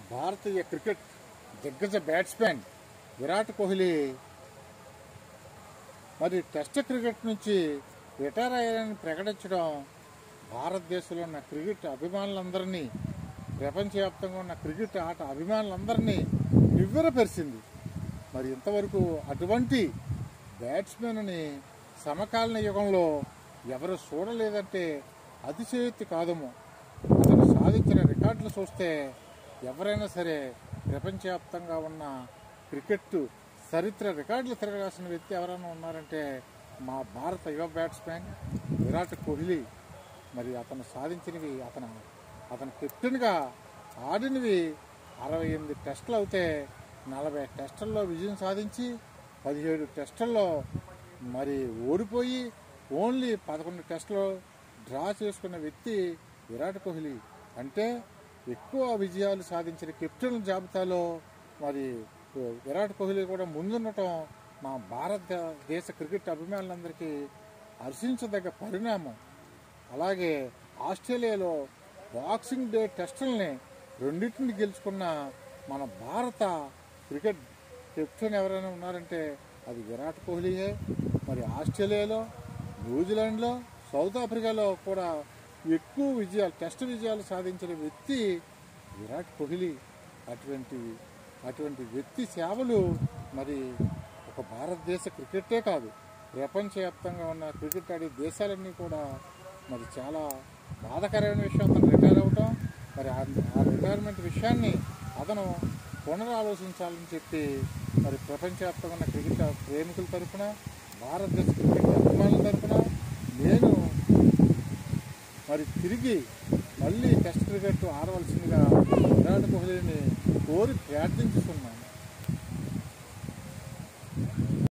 భారతీయ cricket దిగ్గజ batsmen Virat Kohli మరి test cricket నుంచి రిటైర్ అయ్యారని ప్రకటించడం భారతదేశంలో ఉన్న క్రికెట్ అభిమానులందరినీ ప్రపంచవ్యాప్తంగా ఉన్న క్రికెట్ ఆట అభిమానులందరినీ నివ్వెరపరిచింది మరి ఇంతవరకు అటువంటి బ్యాట్స్మెన్ని సమకాలీన యుగంలో ఎవరు చూడలేదంటే అతిశయోక్తి కాదము అతను సాధించిన రికార్డులు చూస్తే ఎవరైనా సరే ప్రపంచవ్యాప్తంగా ఉన్న క్రికెట్ చరిత్ర రికార్డులు తిరగరాసిన వ్యక్తి ఎవరైనా ఉన్నారంటే మా భారత యువ బ్యాట్స్మెన్ విరాట్ కోహ్లీ మరి అతను సాధించినవి అతను అతను కెప్టెన్గా ఆడినవి అరవై ఎనిమిది టెస్టులు అవుతే నలభై టెస్టుల్లో విజయం సాధించి పదిహేడు టెస్టుల్లో మరి ఓడిపోయి ఓన్లీ పదకొండు టెస్టులు డ్రా చేసుకున్న వ్యక్తి విరాట్ కోహ్లీ అంటే ఎక్కువ విజయాలు సాధించిన కెప్టెన్ జాబితాలో మరి విరాట్ కోహ్లీ కూడా ముందుండటం మా భారతదేశ క్రికెట్ అభిమానులందరికీ హర్షించదగ్గ పరిణామం అలాగే ఆస్ట్రేలియాలో బాక్సింగ్ డే టెస్టుల్ని రెండింటిని గెలుచుకున్న మన భారత క్రికెట్ కెప్టెన్ ఎవరైనా ఉన్నారంటే అది విరాట్ కోహ్లీయే మరి ఆస్ట్రేలియాలో న్యూజిలాండ్లో సౌత్ ఆఫ్రికాలో కూడా ఎక్కువ విజయాలు టెస్ట్ విజయాలు సాధించిన వ్యక్తి విరాట్ కోహ్లీ అటువంటి అటువంటి వ్యక్తి సేవలు మరి ఒక భారతదేశ క్రికెటే కాదు ప్రపంచవ్యాప్తంగా ఉన్న క్రికెట్ ఆడే దేశాలన్నీ కూడా మరి చాలా బాధాకరమైన విషయం అతను రిటైర్ అవటం మరి ఆ ఆ రిటైర్మెంట్ విషయాన్ని అతను పునరాలోచించాలని చెప్పి మరి ప్రపంచవ్యాప్తంగా ఉన్న క్రికెట్ ప్రేమికుల తరఫున భారతదేశ క్రికెట్ అభిమానుల తరఫున నేను మరి తిరిగి మళ్ళీ టెస్ట్ క్రికెట్ ఆడవలసిందిగా విరాట్ కోహ్లీని కోరి ప్రార్థించుతున్నాను